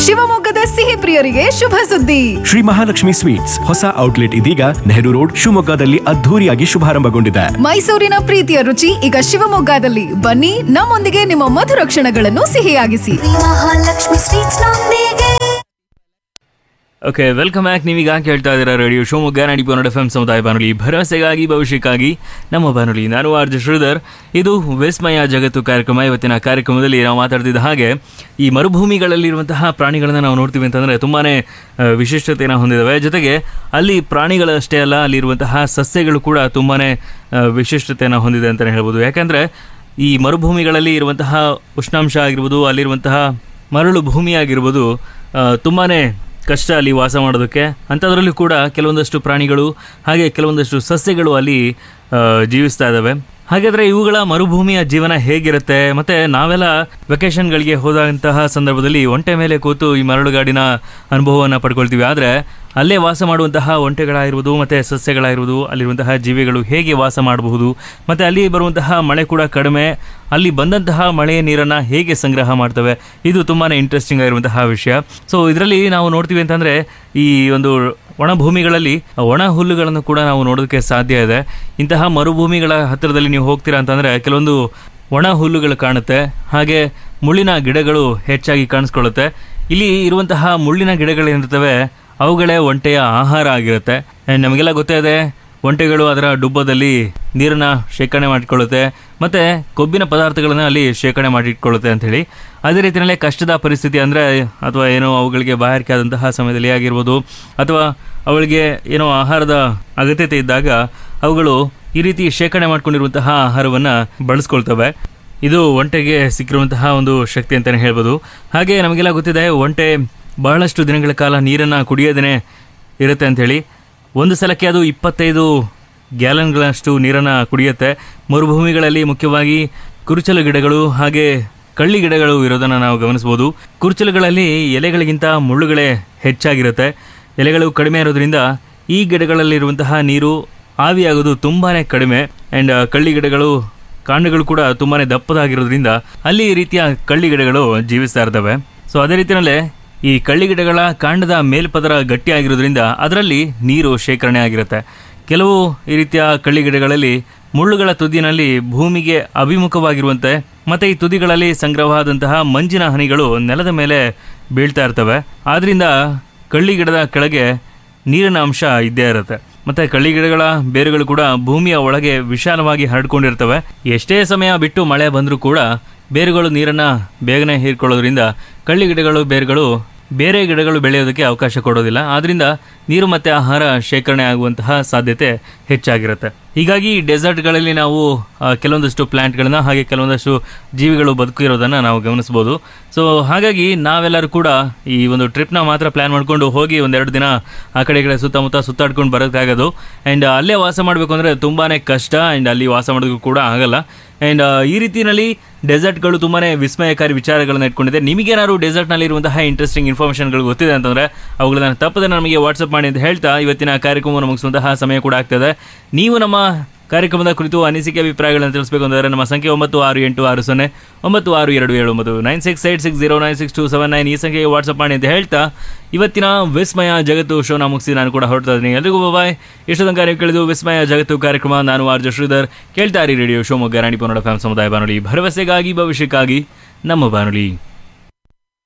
ಶಿವಮೊಗ್ಗದ ಸಿಹಿ ಪ್ರಿಯರಿಗೆ ಶುಭ ಸುದ್ದಿ ಶ್ರೀ ಮಹಾಲಕ್ಷ್ಮಿ ಸ್ವೀಟ್ಸ್ ಹೊಸ ಔಟ್ಲೆಟ್ ಇದೀಗ ನೆಹರು ರೋಡ್ ಶಿವಮೊಗ್ಗದಲ್ಲಿ ಅದ್ಧೂರಿಯಾಗಿ ಶುಭಾರಂಭಗೊಂಡಿದೆ ಮೈಸೂರಿನ ಪ್ರೀತಿಯ ರುಚಿ ಈಗ ಶಿವಮೊಗ್ಗದಲ್ಲಿ ಬನ್ನಿ ನಮ್ಮೊಂದಿಗೆ ನಿಮ್ಮ ಮಧುರ ಕ್ಷಣಗಳನ್ನು ಸಿಹಿಯಾಗಿಸಿ ಮಹಾಲಕ್ಷ್ಮಿ ಸ್ವೀಟ್ಸ್ ನೊಂದಿಗೆ ಓಕೆ ವೆಲ್ಕಮ್ ಬ್ಯಾಕ್ ನೀವೀಗ ಕೇಳ್ತಾ ಇದ್ದೀರಾ ರೇಡಿಯೋ ಶಿವಮೊಗ್ಗ ನಾಡಿ ಪನ್ನಡ ಎಫ್ ಎಂ ಸಮುದಾಯ ಬಾನುಲಿ ಭರವಸೆಗಾಗಿ ಭವಿಷ್ಯಕ್ಕಾಗಿ ನಮ್ಮ ಬಾನುಲಿ ನಾನು ಆರ್ ಜೆ ಶ್ರೀಧರ್ ಇದು ವಿಸ್ಮಯ ಜಗತ್ತು ಕಾರ್ಯಕ್ರಮ ಇವತ್ತಿನ ಕಾರ್ಯಕ್ರಮದಲ್ಲಿ ನಾವು ಮಾತಾಡ್ತಿದ್ದ ಹಾಗೆ ಈ ಮರುಭೂಮಿಗಳಲ್ಲಿರುವಂತಹ ಪ್ರಾಣಿಗಳನ್ನು ನಾವು ನೋಡ್ತೀವಿ ಅಂತಂದರೆ ತುಂಬಾ ವಿಶಿಷ್ಟತೆಯನ್ನು ಹೊಂದಿದ್ದಾವೆ ಜೊತೆಗೆ ಅಲ್ಲಿ ಪ್ರಾಣಿಗಳಷ್ಟೇ ಅಲ್ಲ ಅಲ್ಲಿರುವಂತಹ ಸಸ್ಯಗಳು ಕೂಡ ತುಂಬಾ ವಿಶಿಷ್ಟತೆಯನ್ನು ಹೊಂದಿದೆ ಅಂತಲೇ ಹೇಳ್ಬೋದು ಯಾಕಂದರೆ ಈ ಮರುಭೂಮಿಗಳಲ್ಲಿ ಇರುವಂತಹ ಉಷ್ಣಾಂಶ ಆಗಿರ್ಬೋದು ಅಲ್ಲಿರುವಂತಹ ಮರಳು ಭೂಮಿ ಆಗಿರ್ಬೋದು ತುಂಬಾ ಕಷ್ಟ ಅಲ್ಲಿ ವಾಸ ಮಾಡೋದಕ್ಕೆ ಅಂಥದ್ರಲ್ಲೂ ಕೂಡ ಕೆಲವೊಂದಷ್ಟು ಪ್ರಾಣಿಗಳು ಹಾಗೆ ಕೆಲವೊಂದಷ್ಟು ಸಸ್ಯಗಳು ಅಲ್ಲಿ ಆ, ಜೀವಿಸ್ತಾ ಇದ್ದಾವೆ ಹಾಗಾದರೆ ಇವುಗಳ ಮರುಭೂಮಿಯ ಜೀವನ ಹೇಗಿರುತ್ತೆ ಮತ್ತು ನಾವೆಲ್ಲ ವೆಕೇಷನ್ಗಳಿಗೆ ಹೋದಂತಹ ಸಂದರ್ಭದಲ್ಲಿ ಒಂಟೆ ಮೇಲೆ ಕೂತು ಈ ಮರಳುಗಾಡಿನ ಅನುಭವವನ್ನು ಪಡ್ಕೊಳ್ತೀವಿ ಆದರೆ ಅಲ್ಲೇ ವಾಸ ಮಾಡುವಂತಹ ಒಂಟೆಗಳಾಗಿರ್ಬೋದು ಮತ್ತು ಸಸ್ಯಗಳಾಗಿರ್ಬೋದು ಅಲ್ಲಿರುವಂತಹ ಜೀವಿಗಳು ಹೇಗೆ ವಾಸ ಮಾಡಬಹುದು ಮತ್ತು ಅಲ್ಲಿ ಬರುವಂತಹ ಮಳೆ ಕೂಡ ಕಡಿಮೆ ಅಲ್ಲಿ ಬಂದಂತಹ ಮಳೆಯ ನೀರನ್ನು ಹೇಗೆ ಸಂಗ್ರಹ ಮಾಡ್ತವೆ ಇದು ತುಂಬಾ ಇಂಟ್ರೆಸ್ಟಿಂಗ್ ಆಗಿರುವಂತಹ ವಿಷಯ ಸೊ ಇದರಲ್ಲಿ ನಾವು ನೋಡ್ತೀವಿ ಅಂತಂದರೆ ಈ ಒಂದು ಒಣ ಭೂಮಿಗಳಲ್ಲಿ ಒಣ ಹುಲ್ಲುಗಳನ್ನು ಕೂಡ ನಾವು ನೋಡೋದಕ್ಕೆ ಸಾಧ್ಯ ಇದೆ ಇಂತಹ ಮರುಭೂಮಿಗಳ ಹತ್ತಿರದಲ್ಲಿ ನೀವು ಹೋಗ್ತೀರಾ ಅಂತಂದರೆ ಕೆಲವೊಂದು ಒಣ ಹುಲ್ಲುಗಳು ಕಾಣುತ್ತೆ ಹಾಗೆ ಮುಳ್ಳಿನ ಗಿಡಗಳು ಹೆಚ್ಚಾಗಿ ಕಾಣಿಸ್ಕೊಳ್ಳುತ್ತೆ ಇಲ್ಲಿ ಇರುವಂತಹ ಮುಳ್ಳಿನ ಗಿಡಗಳೇನಿರ್ತವೆ ಅವುಗಳೇ ಒಂಟೆಯ ಆಹಾರ ಆಗಿರುತ್ತೆ And ನಮಗೆಲ್ಲ ಗೊತ್ತೇ ಇದೆ ಒಂಟೆಗಳು ಅದರ ಡುಬ್ಬದಲ್ಲಿ ನೀರನ್ನು ಶೇಖರಣೆ ಮಾಡಿಕೊಳ್ಳುತ್ತೆ ಮತ್ತು ಕೊಬ್ಬಿನ ಪದಾರ್ಥಗಳನ್ನು ಅಲ್ಲಿ ಶೇಖರಣೆ ಮಾಡಿಟ್ಕೊಳ್ಳುತ್ತೆ ಅಂಥೇಳಿ ಅದೇ ರೀತಿಯಲ್ಲೇ ಕಷ್ಟದ ಪರಿಸ್ಥಿತಿ ಅಂದರೆ ಅಥವಾ ಏನೋ ಅವುಗಳಿಗೆ ಬಾಯಾರಿಕೆ ಆದಂತಹ ಸಮಯದಲ್ಲಿ ಆಗಿರ್ಬೋದು ಅಥವಾ ಅವಳಿಗೆ ಏನೋ ಆಹಾರದ ಅಗತ್ಯತೆ ಇದ್ದಾಗ ಅವುಗಳು ಈ ರೀತಿ ಶೇಖರಣೆ ಮಾಡ್ಕೊಂಡಿರುವಂತಹ ಆಹಾರವನ್ನು ಬಳಸ್ಕೊಳ್ತವೆ ಇದು ಒಂಟೆಗೆ ಸಿಕ್ಕಿರುವಂತಹ ಒಂದು ಶಕ್ತಿ ಅಂತಲೇ ಹೇಳ್ಬೋದು ಹಾಗೆ ನಮಗೆಲ್ಲ ಗೊತ್ತಿದೆ ಒಂಟೆ ಬಹಳಷ್ಟು ದಿನಗಳ ಕಾಲ ನೀರನ್ನು ಕುಡಿಯೋದೇ ಇರುತ್ತೆ ಅಂಥೇಳಿ ಒಂದು ಸಲಕ್ಕೆ ಅದು ಇಪ್ಪತ್ತೈದು ಗ್ಯಾಲನ್ಗಳಷ್ಟು ನೀರನ್ನು ಕುಡಿಯುತ್ತೆ ಮರುಭೂಮಿಗಳಲ್ಲಿ ಮುಖ್ಯವಾಗಿ ಕುರುಚಲು ಗಿಡಗಳು ಹಾಗೆ ಕಳ್ಳಿ ಗಿಡಗಳು ಇರೋದನ್ನು ನಾವು ಗಮನಿಸ್ಬೋದು ಕುರುಚಲುಗಳಲ್ಲಿ ಎಲೆಗಳಿಗಿಂತ ಮುಳ್ಳುಗಳೇ ಹೆಚ್ಚಾಗಿರುತ್ತೆ ಎಲೆಗಳು ಕಡಿಮೆ ಇರೋದ್ರಿಂದ ಈ ಗಿಡಗಳಲ್ಲಿರುವಂತಹ ನೀರು ಆವಿಯಾಗೋದು ತುಂಬಾ ಕಡಿಮೆ ಆ್ಯಂಡ್ ಕಳ್ಳಿ ಗಿಡಗಳು ಕಾಂಡಗಳು ಕೂಡ ತುಂಬಾ ದಪ್ಪದಾಗಿರೋದ್ರಿಂದ ಅಲ್ಲಿ ಈ ರೀತಿಯ ಕಳ್ಳಿ ಗಿಡಗಳು ಜೀವಿಸ್ತಾ ಇರ್ತವೆ ಸೊ ಅದೇ ರೀತಿಯಲ್ಲೇ ಈ ಕಳ್ಳಿ ಗಿಡಗಳ ಕಾಂಡದ ಮೇಲ್ಪದರ ಗಟ್ಟಿಯಾಗಿರೋದ್ರಿಂದ ಅದರಲ್ಲಿ ನೀರು ಶೇಖರಣೆ ಆಗಿರುತ್ತೆ ಕೆಲವು ಈ ರೀತಿಯ ಕಳ್ಳಿ ಗಿಡಗಳಲ್ಲಿ ಮುಳ್ಳುಗಳ ತುದಿನಲ್ಲಿ ಭೂಮಿಗೆ ಅಭಿಮುಖವಾಗಿರುವಂತೆ ಮತ್ತು ಈ ತುದಿಗಳಲ್ಲಿ ಸಂಗ್ರಹವಾದಂತಹ ಮಂಜಿನ ಹನಿಗಳು ನೆಲದ ಮೇಲೆ ಬೀಳ್ತಾ ಇರ್ತವೆ ಆದ್ರಿಂದ ಕಳ್ಳಿ ಗಿಡದ ಕೆಳಗೆ ನೀರಿನ ಅಂಶ ಇದ್ದೇ ಇರುತ್ತೆ ಮತ್ತೆ ಕಳ್ಳಿ ಗಿಡಗಳ ಬೇರುಗಳು ಕೂಡ ಭೂಮಿಯ ಒಳಗೆ ವಿಶಾಲವಾಗಿ ಹರಡ್ಕೊಂಡಿರ್ತವೆ ಎಷ್ಟೇ ಸಮಯ ಬಿಟ್ಟು ಮಳೆ ಬಂದರೂ ಕೂಡ ಬೇರುಗಳು ನೀರನ್ನ ಬೇಗನೆ ಹೀರ್ಕೊಳ್ಳೋದ್ರಿಂದ ಕಳ್ಳಿ ಗಿಡಗಳು ಬೇರುಗಳು ಬೇರೆ ಗಿಡಗಳು ಬೆಳೆಯೋದಕ್ಕೆ ಅವಕಾಶ ಕೊಡೋದಿಲ್ಲ ಆದ್ರಿಂದ ನೀರು ಮತ್ತೆ ಆಹಾರ ಶೇಖರಣೆ ಆಗುವಂತಹ ಸಾಧ್ಯತೆ ಹೆಚ್ಚಾಗಿರುತ್ತೆ ಹೀಗಾಗಿ ಈ ಡೆಸರ್ಟ್ಗಳಲ್ಲಿ ನಾವು ಆ, ಕೆಲವೊಂದಷ್ಟು ಪ್ಲಾಂಟ್ಗಳನ್ನ ಹಾಗೆ ಕೆಲವೊಂದಷ್ಟು ಜೀವಿಗಳು ಬದುಕಿರೋದನ್ನು ನಾವು ಗಮನಿಸ್ಬೋದು ಸೊ ಹಾಗಾಗಿ ನಾವೆಲ್ಲರೂ ಕೂಡ ಈ ಒಂದು ಟ್ರಿಪ್ನ ಮಾತ್ರ ಪ್ಲಾನ್ ಮಾಡ್ಕೊಂಡು ಹೋಗಿ ಒಂದೆರಡು ದಿನ ಆ ಕಡೆ ಈ ಕಡೆ ಸುತ್ತಮುತ್ತ ಸುತ್ತಾಡ್ಕೊಂಡು ಬರೋಕ್ಕಾಗೋದು ಆ್ಯಂಡ್ ಅಲ್ಲೇ ವಾಸ ಮಾಡಬೇಕು ಅಂದರೆ ತುಂಬಾ ಕಷ್ಟ ಆ್ಯಂಡ್ ಅಲ್ಲಿ ವಾಸ ಮಾಡೋದಕ್ಕೂ ಕೂಡ ಆಗಲ್ಲ ಆ್ಯಂಡ್ ಈ ರೀತಿಯಲ್ಲಿ ಡೆಸರ್ಟ್ಗಳು ತುಂಬಾ ವಿಸ್ಮಯಕಾರಿ ವಿಚಾರಗಳನ್ನ ಇಟ್ಕೊಂಡಿದೆ ನಿಮಗೇನಾದ್ರು ಡೆಸರ್ಟ್ನಲ್ಲಿ ಇರುವಂತಹ ಇಂಟ್ರೆಸ್ಟಿಂಗ್ ಇನ್ಫಾರ್ಮೇಷನ್ಗಳು ಗೊತ್ತಿದೆ ಅಂತಂದರೆ ಅವುಗಳನ್ನ ತಪ್ಪದೆ ನಮಗೆ ವಾಟ್ಸಪ್ ಮಾಡಿ ಅಂತ ಹೇಳ್ತಾ ಇವತ್ತಿನ ಕಾರ್ಯಕ್ರಮವನ್ನು ಮುಗಿಸುವಂತಹ ಸಮಯ ಕೂಡ ಆಗ್ತದೆ ನೀವು ನಮ್ಮ ಕಾರ್ಯಕ್ರಮದ ಕುರಿತು ಅನಿಸಿಕೆ ಅಭಿಪ್ರಾಯಗಳನ್ನು ತಿಳಿಸಬೇಕು ಅಂದರೆ ನಮ್ಮ ಸಂಖ್ಯೆ ಒಂಬತ್ತು ಆರು ಎಂಟು ಆರು ಸೊನ್ನೆ ಒಂಬತ್ತು ಆರು ಎರಡು ಏಳು ಒಂಬತ್ತು nine six eight six zero nine six two seven nine ಈ ಸಂಖ್ಯೆಗೆ ವಾಟ್ಸಪ್ ಮಾಡಿ ಅಂತ ಹೇಳ್ತಾ ಇವತ್ತಿನ ವಿಸ್ಮಯ ಜಗತ್ತು ಶೋನ ಮುಗಿಸಿ ನಾನು ಕೂಡ ಹೊರಡ್ತಾ ಇದ್ದೀನಿ ಎಲ್ರಿಗೂ ಬಾಯ್ ಇಷ್ಟು ತನಕ ನೀವು ಕೇಳಿದು ವಿಸ್ಮಯ ಜಗತ್ತು ಕಾರ್ಯಕ್ರಮ ನಾನು ಆರ್ ಜೆ ಶ್ರೀಧರ್ ಕೇಳ್ತಾ ಇರಿ ರೇಡಿಯೋ ಶಿವಮೊಗ್ಗ ರಾಣಿ ಪನ್ನಡ ಫ್ಯಾಮ್ ಸಮುದಾಯ ಬಾನುಲಿ ಭರವಸೆಗಾಗಿ ಭವಿಷ್ಯಕ್ಕಾಗಿ ನಮ್ಮ ಬಾನುಲಿ